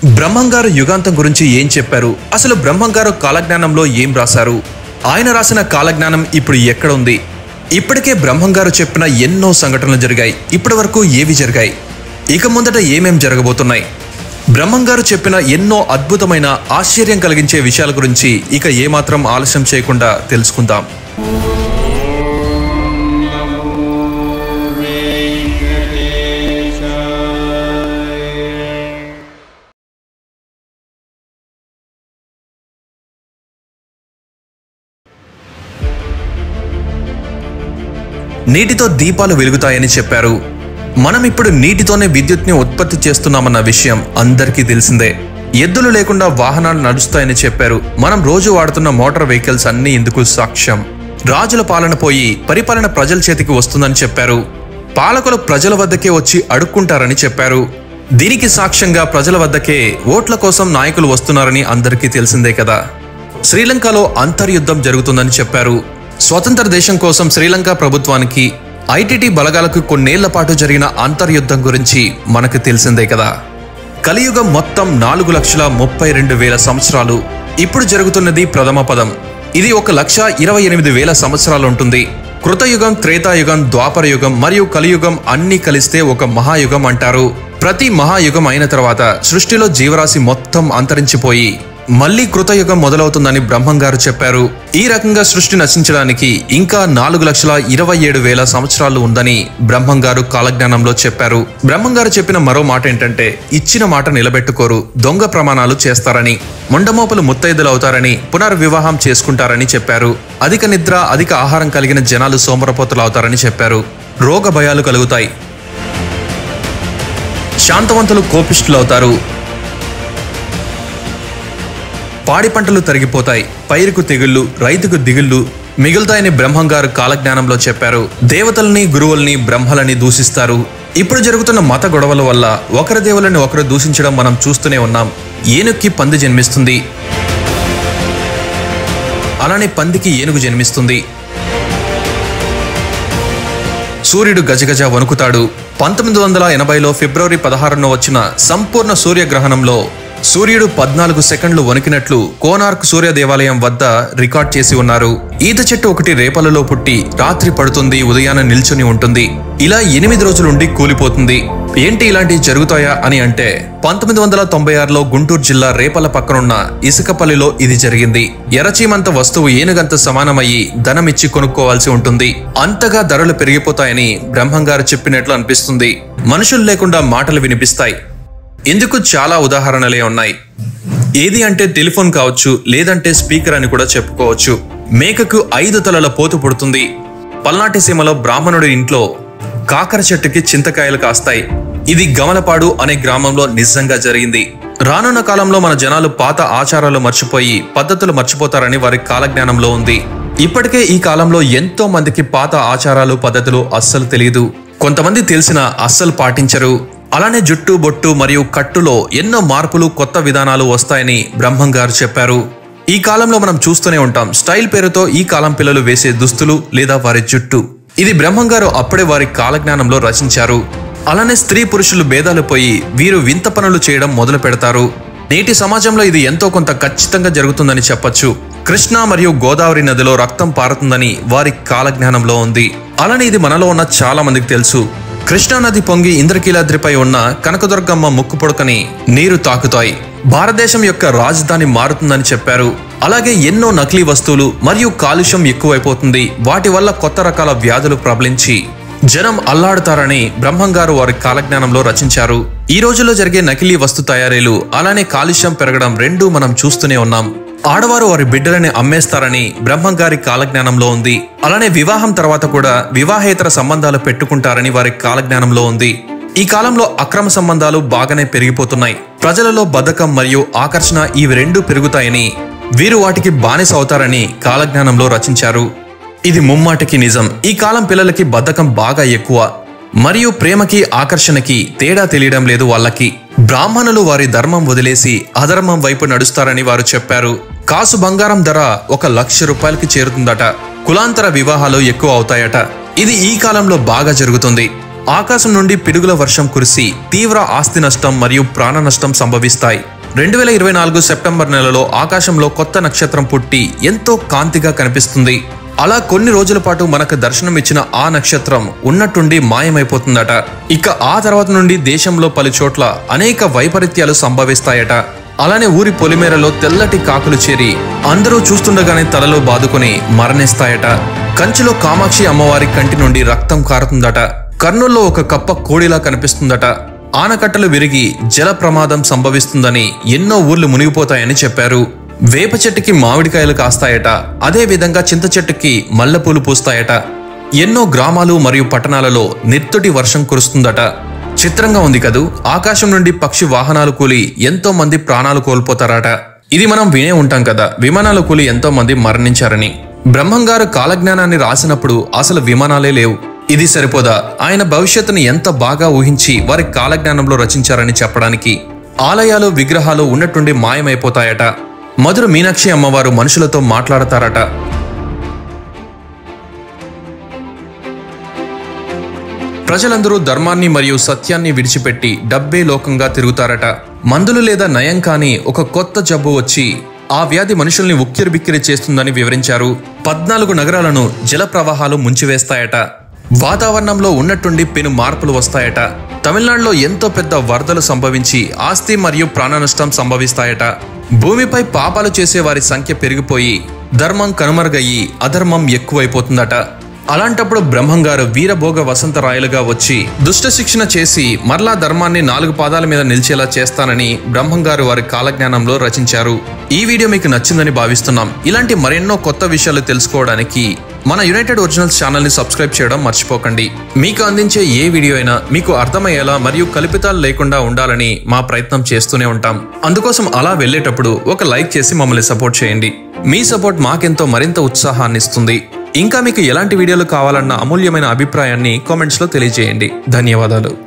బ్రహ్మంగారు యుగాంతం గురించి ఏం చెప్పారు అసలు బ్రహ్మంగారు కాలజ్ఞానంలో ఏం రాశారు ఆయన రాసిన కాలజ్ఞానం ఇప్పుడు ఎక్కడ ఉంది ఇప్పటికే బ్రహ్మంగారు చెప్పిన ఎన్నో సంఘటనలు జరిగాయి ఇప్పటి వరకు ఏవి జరిగాయి ఇక ముందట ఏమేం జరగబోతున్నాయి బ్రహ్మంగారు చెప్పిన ఎన్నో అద్భుతమైన ఆశ్చర్యం కలిగించే విషయాల గురించి ఇక ఏమాత్రం ఆలస్యం చేయకుండా తెలుసుకుందాం నీటితో దీపాలు వెలుగుతాయని చెప్పారు మనం ఇప్పుడు నీటితోనే విద్యుత్ని ఉత్పత్తి చేస్తున్నామన్న విషయం అందరికీ తెలిసిందే ఎద్దులు లేకుండా వాహనాలు నడుస్తాయని చెప్పారు మనం రోజు వాడుతున్న మోటార్ వెహికల్స్ అన్ని ఇందుకు సాక్ష్యం రాజుల పాలన పోయి పరిపాలన ప్రజల చేతికి వస్తుందని చెప్పారు పాలకులు ప్రజల వద్దకే వచ్చి అడుక్కుంటారని చెప్పారు దీనికి సాక్ష్యంగా ప్రజల వద్దకే ఓట్ల కోసం నాయకులు వస్తున్నారని అందరికీ తెలిసిందే కదా శ్రీలంకలో అంతర్యుద్ధం జరుగుతుందని చెప్పారు స్వతంత్ర దేశం కోసం శ్రీలంక ప్రభుత్వానికి ఐటీటీ బలగాలకు కొన్నేళ్ల పాటు జరిగిన అంతర్యుద్ధం గురించి మనకు తెలిసిందే కదా కలియుగం మొత్తం నాలుగు లక్షల ముప్పై రెండు వేల సంవత్సరాలు ఇప్పుడు జరుగుతున్నది ప్రథమ పదం ఇది ఒక లక్ష ఇరవై ఎనిమిది వేల సంవత్సరాలు ఉంటుంది కృతయుగం త్రేతాయుగం ద్వాపర యుగం మరియు కలియుగం అన్నీ కలిస్తే ఒక మహాయుగం అంటారు ప్రతి మహాయుగం అయిన తర్వాత సృష్టిలో జీవరాశి మొత్తం అంతరించిపోయి మళ్ళీ కృతయుగం మొదలవుతుందని బ్రహ్మం గారు చెప్పారు ఈ రకంగా సృష్టి నశించడానికి ఇంకా నాలుగు లక్షల ఇరవై ఏడు వేల సంవత్సరాలు ఉందని బ్రహ్మం గారు కాలజ్ఞానంలో చెప్పారు బ్రహ్మం గారు చెప్పిన మరో మాట ఏంటంటే ఇచ్చిన మాట నిలబెట్టుకోరు దొంగ ప్రమాణాలు చేస్తారని మొండమోపలు ముత్తైదులు అవుతారని పునర్వివాహం చేసుకుంటారని చెప్పారు అధిక నిద్ర అధిక ఆహారం కలిగిన జనాలు సోమరపోతులు అవుతారని చెప్పారు రోగ భయాలు కలుగుతాయి శాంతవంతులు కోపిష్ఠులు అవుతారు పాడి పంటలు తరిగిపోతాయి పైరుకు తెగుళ్ళు రైతుకు దిగుళ్ళు మిగులుతాయని బ్రహ్మంగారు కాలజ్ఞానంలో చెప్పారు దేవతల్ని గురువుల్ని బ్రహ్మలని దూషిస్తారు ఇప్పుడు జరుగుతున్న మత గొడవల వల్ల ఒకరి దేవులని ఒకరు దూషించడం మనం చూస్తూనే ఉన్నాం ఏనుక్కి పంది జన్మిస్తుంది అలానే పందికి ఏనుగు జన్మిస్తుంది సూర్యుడు గజగజ వణుకుతాడు పంతొమ్మిది వందల ఎనభైలో ఫిబ్రవరి పదహారున వచ్చిన సంపూర్ణ సూర్యగ్రహణంలో సూర్యుడు పద్నాలుగు సెకండ్లు వణికినట్లు కోనార్క్ సూర్య దేవాలయం వద్ద రికార్డ్ చేసి ఉన్నారు ఈత చెట్టు ఒకటి రేపలలో పుట్టి రాత్రి పడుతుంది ఉదయాన నిల్చుని ఉంటుంది ఇలా ఎనిమిది రోజులుండి కూలిపోతుంది ఏంటి ఇలాంటివి జరుగుతాయా అని అంటే పంతొమ్మిది వందల తొంభై ఆరులో గుంటూరు జిల్లా రేపల పక్కనున్న ఇసుకపల్లిలో ఇది జరిగింది ఎరచీమంత వస్తువు ఏనుగంత సమానమయ్యి ధనమిచ్చి కొనుక్కోవాల్సి ఉంటుంది అంతగా ధరలు పెరిగిపోతాయని బ్రహ్మంగారు చెప్పినట్లు అనిపిస్తుంది మనుషులు లేకుండా మాటలు వినిపిస్తాయి ఇందుకు చాలా ఉదాహరణలే ఉన్నాయి ఏది అంటే టెలిఫోన్ కావచ్చు లేదంటే స్పీకర్ అని కూడా చెప్పుకోవచ్చు మేకకు ఐదు తలల పోతు పుడుతుంది పల్నాటి సీమలో బ్రాహ్మణుడి ఇంట్లో కాకర చెట్టుకి చింతకాయలు కాస్తాయి ఇది గమలపాడు అనే గ్రామంలో నిజంగా జరిగింది రానున్న కాలంలో మన జనాలు పాత ఆచారాలు మర్చిపోయి పద్ధతులు మర్చిపోతారని వారి కాలజ్ఞానంలో ఉంది ఇప్పటికే ఈ కాలంలో ఎంతో మందికి పాత ఆచారాలు పద్ధతులు అస్సలు తెలియదు కొంతమంది తెలిసిన అస్సలు పాటించరు అలానే జుట్టు బొట్టు మరియు కట్టులో ఎన్నో మార్పులు కొత్త విధానాలు వస్తాయని బ్రహ్మం గారు చెప్పారు ఈ కాలంలో మనం చూస్తూనే ఉంటాం స్టైల్ పేరుతో ఈ కాలం పిల్లలు వేసే దుస్తులు లేదా వారి జుట్టు ఇది బ్రహ్మం గారు అప్పుడే వారి కాలజ్ఞానంలో రచించారు అలానే స్త్రీ పురుషులు భేదాలు పోయి వీరు వింత పనులు చేయడం మొదలు పెడతారు నేటి సమాజంలో ఇది ఎంతో కొంత ఖచ్చితంగా జరుగుతుందని చెప్పొచ్చు కృష్ణ మరియు గోదావరి నదిలో రక్తం పారుతుందని వారి కాలజ్ఞానంలో ఉంది అలానే ఇది మనలో ఉన్న చాలా మందికి తెలుసు కృష్ణానది పొంగి ఇంద్రకీలాద్రిపై ఉన్న కనకదుర్గమ్మ ముక్కు పొడకని నీరు తాకుతాయి భారతదేశం యొక్క రాజధాని మారుతుందని చెప్పారు అలాగే ఎన్నో నకిలీ వస్తువులు మరియు కాలుష్యం ఎక్కువైపోతుంది వాటి వల్ల కొత్త రకాల వ్యాధులు ప్రబలించి జనం అల్లాడుతారని బ్రహ్మంగారు వారి కాలజ్ఞానంలో రచించారు ఈ రోజుల్లో జరిగే నకిలీ వస్తు తయారీలు అలానే కాలుష్యం పెరగడం రెండూ మనం చూస్తూనే ఉన్నాం ఆడవారు వారి బిడ్డలని అమ్మేస్తారని బ్రహ్మంగారి కాలజ్ఞానంలో ఉంది అలానే వివాహం తర్వాత కూడా వివాహేతర సంబంధాలు పెట్టుకుంటారని వారి కాలజ్ఞానంలో ఉంది ఈ కాలంలో అక్రమ సంబంధాలు బాగానే పెరిగిపోతున్నాయి ప్రజలలో బద్ధకం మరియు ఆకర్షణ ఇవి రెండూ పెరుగుతాయని వీరు వాటికి బానిస అవుతారని కాలజ్ఞానంలో రచించారు ఇది ముమ్మాటికి నిజం ఈ కాలం పిల్లలకి బద్ధకం బాగా ఎక్కువ మరియు ప్రేమకి ఆకర్షణకి తేడా తెలియడం లేదు వాళ్ళకి బ్రాహ్మణులు వారి ధర్మం వదిలేసి అధర్మం వైపు నడుస్తారని వారు చెప్పారు కాసు బంగారం ధర ఒక లక్ష రూపాయలకి చేరుతుందట కులాంతర వివాహాలు ఎక్కువ అవుతాయట ఇది ఈ కాలంలో బాగా జరుగుతుంది ఆకాశం నుండి పిడుగుల వర్షం కురిసి తీవ్ర ఆస్తి నష్టం మరియు ప్రాణ నష్టం సంభవిస్తాయి రెండు వేల ఇరవై నాలుగు సెప్టెంబర్ నెలలో ఆకాశంలో కొత్త నక్షత్రం పుట్టి ఎంతో కాంతిగా కనిపిస్తుంది అలా కొన్ని రోజుల పాటు మనకు దర్శనం ఇచ్చిన ఆ నక్షత్రం ఉన్నట్టుండి మాయమైపోతుందట ఇక ఆ తర్వాత నుండి దేశంలో పలు చోట్ల అనేక వైపరీత్యాలు సంభవిస్తాయట అలానే ఊరి పొలిమేరలో తెల్లటి కాకులు చేరి అందరూ చూస్తుండగానే తలలో బాదుకొని మరణిస్తాయట కంచిలో కామాక్షి అమ్మవారి కంటి నుండి రక్తం కారుతుందట కర్నూల్లో ఒక కప్ప కోడిలా కనిపిస్తుందట ఆనకట్టలు విరిగి జల ప్రమాదం సంభవిస్తుందని ఎన్నో ఊర్లు మునిగిపోతాయని చెప్పారు వేప చెట్టుకి మామిడికాయలు కాస్తాయట అదే విధంగా చింత చెట్టుకి మల్లెపూలు పూస్తాయట ఎన్నో గ్రామాలు మరియు పట్టణాలలో నిర్తుటి వర్షం కురుస్తుందట చిత్రంగా ఉంది కదూ ఆకాశం నుండి పక్షి వాహనాలు కూలి ఎంతో మంది ప్రాణాలు కోల్పోతారట ఇది మనం వినే ఉంటాం కదా విమానాలు కూలి ఎంతో మంది మరణించారని బ్రహ్మంగారు కాలజ్ఞానాన్ని రాసినప్పుడు అసలు విమానాలే లేవు ఇది సరిపోదా ఆయన భవిష్యత్తును ఎంత బాగా ఊహించి వారి కాలజ్ఞానంలో రచించారని చెప్పడానికి ఆలయాలు విగ్రహాలు ఉన్నట్టుండి మాయమైపోతాయట మధుర మీనాక్షి అమ్మవారు మనుషులతో మాట్లాడతారట ప్రజలందరూ ధర్మాన్ని మరియు సత్యాన్ని విడిచిపెట్టి డబ్బే లోకంగా తిరుగుతారట మందులు లేదా నయం కాని ఒక కొత్త జబ్బు వచ్చి ఆ వ్యాధి మనుషుల్ని ఉక్కిరిబిక్కిరి చేస్తుందని వివరించారు పద్నాలుగు నగరాలను జల ప్రవాహాలు ముంచివేస్తాయట వాతావరణంలో ఉన్నట్టుండి పెను మార్పులు వస్తాయట తమిళనాడులో ఎంతో పెద్ద వరదలు సంభవించి ఆస్తి మరియు ప్రాణ నష్టం సంభవిస్తాయట భూమిపై పాపాలు చేసే వారి సంఖ్య పెరిగిపోయి ధర్మం కనుమరుగయ్యి అధర్మం ఎక్కువైపోతుందట అలాంటప్పుడు బ్రహ్మంగారు వీరభోగ వసంతరాయలుగా వచ్చి దుష్ట శిక్షణ చేసి మరలా ధర్మాన్ని నాలుగు పాదాల మీద నిలిచేలా చేస్తానని బ్రహ్మంగారు వారి కాలజ్ఞానంలో రచించారు ఈ వీడియో మీకు నచ్చిందని భావిస్తున్నాం ఇలాంటి మరెన్నో కొత్త విషయాలు తెలుసుకోవడానికి మన యునైటెడ్ ఒరిజినల్స్ ఛానల్ ని సబ్స్క్రైబ్ చేయడం మర్చిపోకండి మీకు అందించే ఏ వీడియో అయినా మీకు అర్థమయ్యేలా మరియు కల్పితాలు లేకుండా ఉండాలని మా ప్రయత్నం చేస్తూనే ఉంటాం అందుకోసం అలా వెళ్ళేటప్పుడు ఒక లైక్ చేసి మమ్మల్ని సపోర్ట్ చేయండి మీ సపోర్ట్ మాకెంతో మరింత ఉత్సాహాన్ని ఇస్తుంది ఇంకా మీకు ఎలాంటి వీడియోలు కావాలన్న అమూల్యమైన అభిప్రాయాన్ని కామెంట్స్లో తెలియజేయండి ధన్యవాదాలు